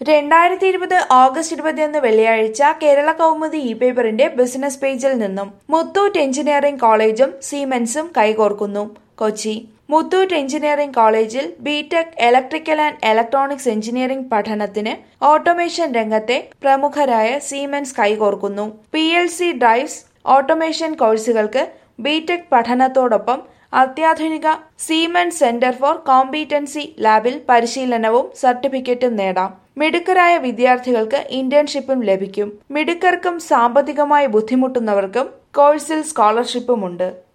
രണ്ടായിരത്തി ഇരുപത് ഓഗസ്റ്റ് ഇരുപത്തിയൊന്ന് വെള്ളിയാഴ്ച കേരള കൗമുദി ഇ പേപ്പറിന്റെ ബിസിനസ് പേജിൽ നിന്നും മുത്തൂറ്റ് എഞ്ചിനീയറിംഗ് കോളേജും സീമെൻസും കൈകോർക്കുന്നു കൊച്ചി മുത്തൂറ്റ് എഞ്ചിനീയറിംഗ് കോളേജിൽ BTech electrical and electronics engineering പഠനത്തിന് ഓട്ടോമേഷൻ രംഗത്തെ പ്രമുഖരായ സീമെൻസ് കൈകോർക്കുന്നു P L C drives automation കോഴ്സുകൾക്ക് ബിടെക് പഠനത്തോടൊപ്പം അത്യാധുനിക സീമൻ സെന്റർ ഫോർ കോമ്പീറ്റൻസി ലാബിൽ പരിശീലനവും സർട്ടിഫിക്കറ്റും നേടാം മിടുക്കരായ വിദ്യാർത്ഥികൾക്ക് ഇന്റേൺഷിപ്പും ലഭിക്കും മിടുക്കർക്കും സാമ്പത്തികമായി ബുദ്ധിമുട്ടുന്നവർക്കും കോഴ്സിൽ സ്കോളർഷിപ്പുമുണ്ട്